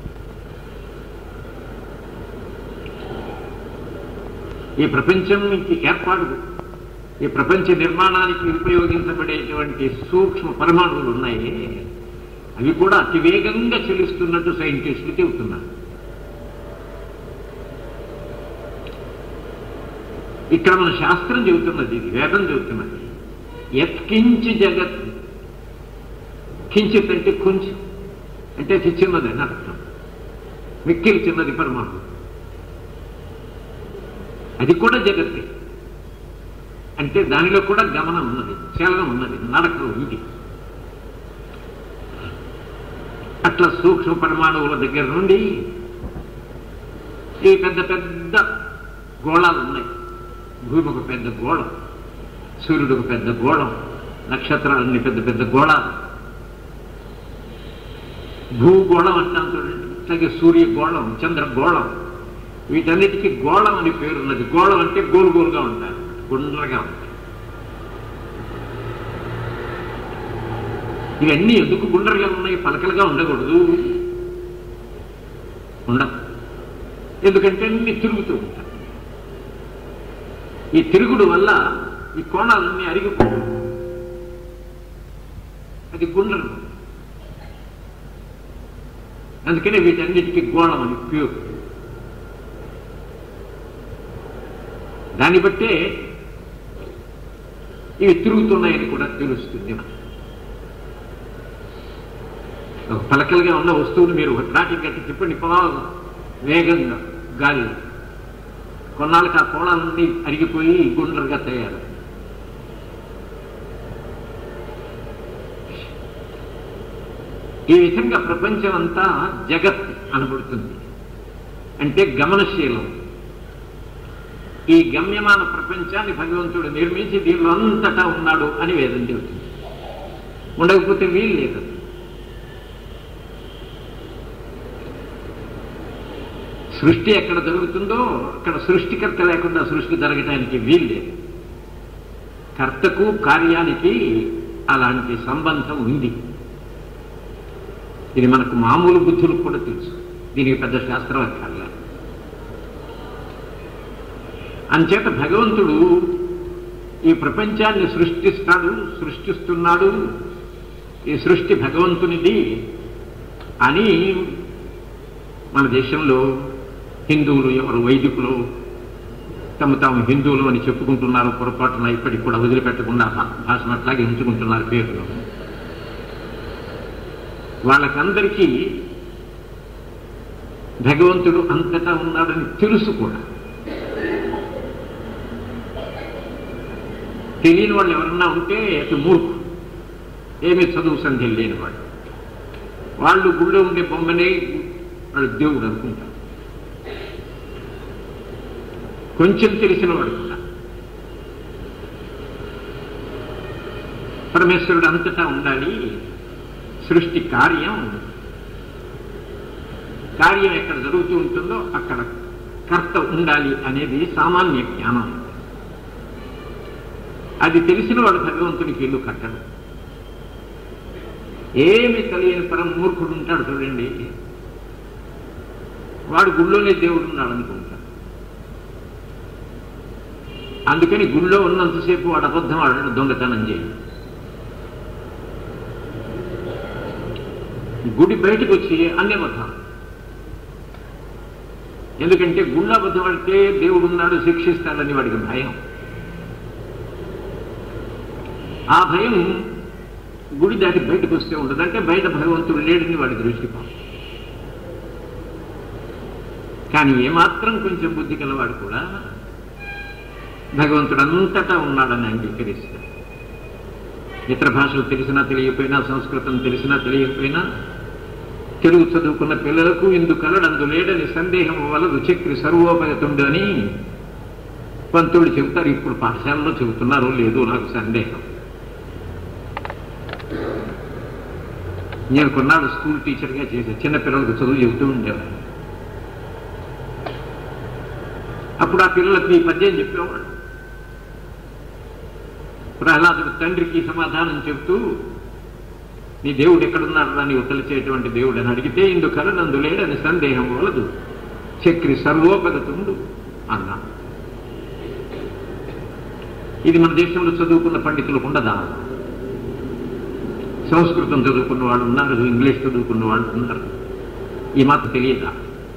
ఈ ప్రపంచానికి ఏర్పాటు ఈ ప్రపంచ నిర్మాణానికి ఉపయోగించబడేటువంటి సూక్ష్మ పరమాణువులు ఉన్నాయి అవి కూడా అతి వేగంగా చెలుస్తున్నట్టు సైంటిస్టులు చెబుతున్నారు ఇక్కడ మన శాస్త్రం చెబుతున్నది ఇది వేదం చెబుతున్నది ఎత్కించి జగత్ కించిత్ అంటే కొంచెం అంటే అతి చిన్నది అని అర్థం మిక్కిలి చిన్నది పరమాణు అది కూడా జగత్తే అంటే దానిలో కూడా గమనం ఉన్నది చలనం ఉన్నది నడక ఉంది అట్లా సూక్ష్మ పరమాణువుల దగ్గర నుండి ఈ పెద్ద పెద్ద గోళాలు ఉన్నాయి భూమి ఒక పెద్ద గోళం సూర్యుడు ఒక పెద్ద గోళం నక్షత్రాలన్నీ పెద్ద పెద్ద గోళాలు భూగోళం అంటాం చూడండి అలాగే సూర్యగోళం చంద్రగోళం వీటన్నిటికీ గోళం అని పేరున్నది గోళం అంటే గోలు గోలుగా ఉంటాయి గుండ్రగా ఉంటాయి ఇవన్నీ ఎందుకు గుండ్రగా ఉన్నాయి పలకలుగా ఉండకూడదు ఉండదు ఎందుకంటే అన్ని తిరుగుతూ ఉంటాయి ఈ తిరుగుడు వల్ల ఈ కోణాలన్నీ అరిగిపోతాయి అది గుండ్రం అందుకనే వీటన్నిటికీ గోళం అని ప్యూర్ దాన్ని బట్టే ఇవి తిరుగుతున్నాయని కూడా తెలుస్తుంది మనకు. ఒక పలకలుగా ఉన్న వస్తువులు మీరు ఒక త్రాటి గట్టి తిప్పండి పొలా వేగంగా గాలి కొన్నాళ్ళకి ఆ కోణాలన్నీ అరిగిపోయి గుండ్రగా తయారు ఈ విధంగా ప్రపంచం అంతా జగత్ అనబడుతుంది అంటే గమనశీలం ఈ గమ్యమాన ప్రపంచాన్ని భగవంతుడు నిర్మించి దీనిలో అంతటా ఉన్నాడు అని వేదం చెబుతుంది ఉండకపోతే వీలు లేదు సృష్టి ఎక్కడ జరుగుతుందో అక్కడ సృష్టికర్త లేకుండా సృష్టి జరగటానికి వీల్లేదు కర్తకు కార్యానికి అలాంటి సంబంధం ఉంది ఇది మనకు మామూలు బుద్ధులకు కూడా తెలుసు దీనికి పెద్ద శాస్త్రం అక్కర్లే అంచేత భగవంతుడు ఈ ప్రపంచాన్ని సృష్టిస్తాడు సృష్టిస్తున్నాడు ఈ సృష్టి భగవంతునిది అని మన దేశంలో హిందువులు ఎవరు వైదికులు తమ తాము హిందువులు అని చెప్పుకుంటున్నారు పొరపాటున ఇప్పటికి కూడా వదిలిపెట్టకుండా భాషను అట్లాగే ఉంచుకుంటున్నారు పేరులో వాళ్ళకందరికీ భగవంతుడు అంతటా ఉన్నాడని తెలుసు కూడా తెలియని వాళ్ళు ఎవరన్నా ఉంటే అటు మూర్ఖు ఏమీ చదువు సంధ్య లేని వాళ్ళు వాళ్ళు గుళ్ళో ఉండే బొమ్మనే వాళ్ళు దేవుడు అనుకుంటారు కొంచెం తెలిసిన వాడు కూడా పరమేశ్వరుడు అంతటా ఉండాలి సృష్టి కార్యం కార్యం ఎక్కడ జరుగుతూ ఉంటుందో అక్కడ కర్త ఉండాలి అనేది సామాన్య జ్ఞానం అది తెలిసిన వాడు భగవంతునికి ఇల్లు కట్టడు ఏమి తెలియని పరం మూర్ఖుడు ఉంటాడు చూడండి వాడు గుళ్ళోనే దేవుడు ఉన్నాడు అనుకుంటాడు అందుకని గుళ్ళో ఉన్నంతసేపు వాడు అబద్ధం ఆడడు దొంగతనం చేయడు గుడి బయటకు వచ్చి అన్ని అబద్ధం ఎందుకంటే గుళ్ళ అబద్ధం ఆడితే దేవుడు ఉన్నాడు శిక్షిస్తాడని వాడికి భయం ఆ భయం గుడి దాటి బయటకు వస్తే ఉండదు అంటే బయట భగవంతుడు లేడని వాడి దృష్టి కానీ ఏమాత్రం కొంచెం బుద్ధి కలవాడు కూడా భగవంతుడు అంతటా ఉన్నాడని అంగీకరిస్తాడు ఇతర భాషలు తెలిసినా తెలియకపోయినా సంస్కృతం తెలిసినా తెలియకపోయినా తెలుగు చదువుకున్న పిల్లలకు ఇందు కలడందు లేడని సందేహం వలదు చక్రి సర్వోపగతుండు అని పంతులు చెబుతారు ఇప్పుడు పాఠశాలలో చెబుతున్నారో లేదో నాకు సందేహం నేను కొన్నాడు స్కూల్ టీచర్గా చేసే చిన్న పిల్లలకు చదువు చెబుతూ ఉండేవాడు అప్పుడు ఆ పిల్లలకు ఈ పద్యం చెప్పేవాడు ప్రహ్లాదుడు తండ్రికి సమాధానం చెబుతూ నీ దేవుడు ఎక్కడున్నాడు అని ఉత్తలిచేటువంటి దేవుడు అని అడిగితే ఇందు కలనందు లేడని సందేహం వలదు చక్రి సర్వోపగతుండు అన్నా ఇది మన దేశంలో చదువుకున్న పండితులకు ఉండదా సంస్కృతం చదువుకున్న వాళ్ళు ఉన్నారు ఇంగ్లీష్ చదువుకున్న వాళ్ళు ఉన్నారు ఈ మాట తెలియదా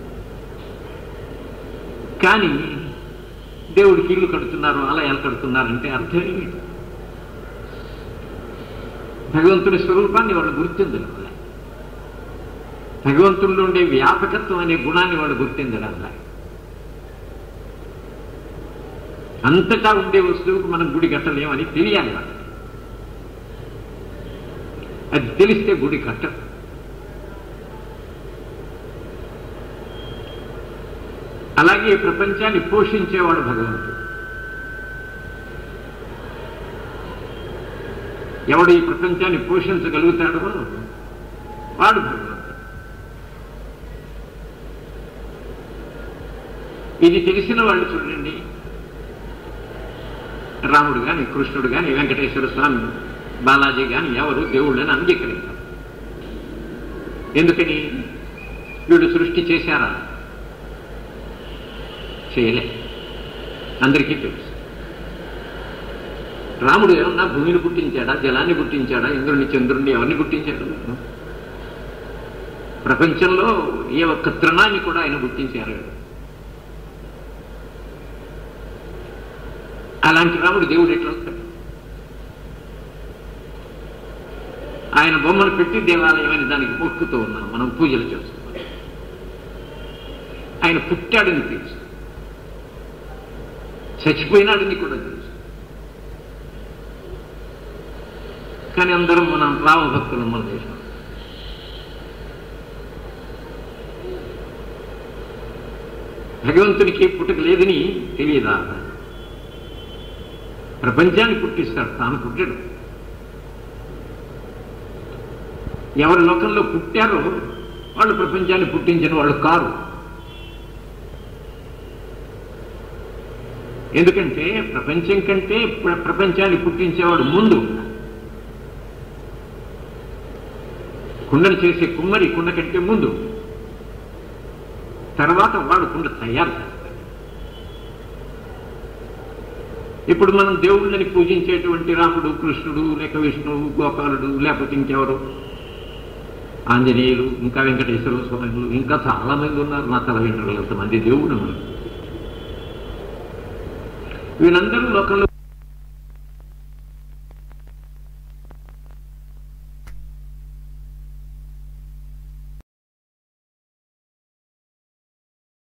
కానీ దేవుడికి ఇల్లు కడుతున్నారు ఆలయాలు కడుతున్నారంటే అర్థం ఏమిటి భగవంతుడి స్వరూపాన్ని వాళ్ళు గుర్తించడం వల్ల భగవంతుల్లో ఉండే వ్యాపకత్వం అనే గుణాన్ని వాళ్ళు గుర్తించడం వల్ల అంతటా ఉండే వస్తువుకు మనం గుడి కట్టలేమని తెలియాలి వాళ్ళకి అది తెలిస్తే గుడి కట్టదు అలాగే ప్రపంచాన్ని పోషించేవాడు భగవంతుడు ఎవడు ఈ ప్రపంచాన్ని పోషించగలుగుతాడో వాడు భగవంతుడు ఇది తెలిసిన వాళ్ళు చూడండి రాముడు గాని కృష్ణుడు గాని వెంకటేశ్వర స్వామి బాలాజీ గాని ఎవరు దేవుళ్ళని అంగీకరించారు ఎందుకని వీడు సృష్టి చేశారా చేయలే అందరికీ తెలుసు రాముడు ఏమన్నా భూమిని పుట్టించాడా జలాన్ని పుట్టించాడా ఇంద్రుని చంద్రుణ్ణి ఎవరిని పుట్టించాడు ప్రపంచంలో ఏ ఒక్క తృణాన్ని కూడా ఆయన పుట్టించారు అలాంటి రాముడు దేవుడు ఎట్లా అవుతాడు ఆయన బొమ్మను పెట్టి దేవాలయం అని దానికి మొక్కుతూ ఉన్నాం మనం పూజలు చేస్తున్నాం ఆయన పుట్టాడని తెలుసు చచ్చిపోయినాడని కూడా తెలుసు కానీ అందరం మనం రామభక్తులు మన దేశం భగవంతునికి పుట్టుక లేదని తెలియదా ప్రపంచాన్ని పుట్టిస్తాడు తాను పుట్టాడు ఎవరి లోకంలో పుట్టారో వాళ్ళు ప్రపంచాన్ని పుట్టించిన వాళ్ళు కారు ఎందుకంటే ప్రపంచం కంటే ప్ర- ప్రపంచాన్ని పుట్టించేవాడు ముందు ఉన్నాడు. కుండను చేసే కుమ్మరి కుండ కంటే ముందు తర్వాత వాడు కుండ తయారు చేస్తాడు ఇప్పుడు మనం దేవుళ్ళని పూజించేటువంటి రాముడు కృష్ణుడు లేక విష్ణువు గోపాలుడు లేకపోతే ఇంకెవరు ఆంజనేయులు ఇంకా వెంకటేశ్వర స్వాములు ఇంకా చాలా మంది ఉన్నారు నా తల వెంట్రులంత మంది దేవుడు ఉన్నారు. వీళ్ళందరూ లోకంలో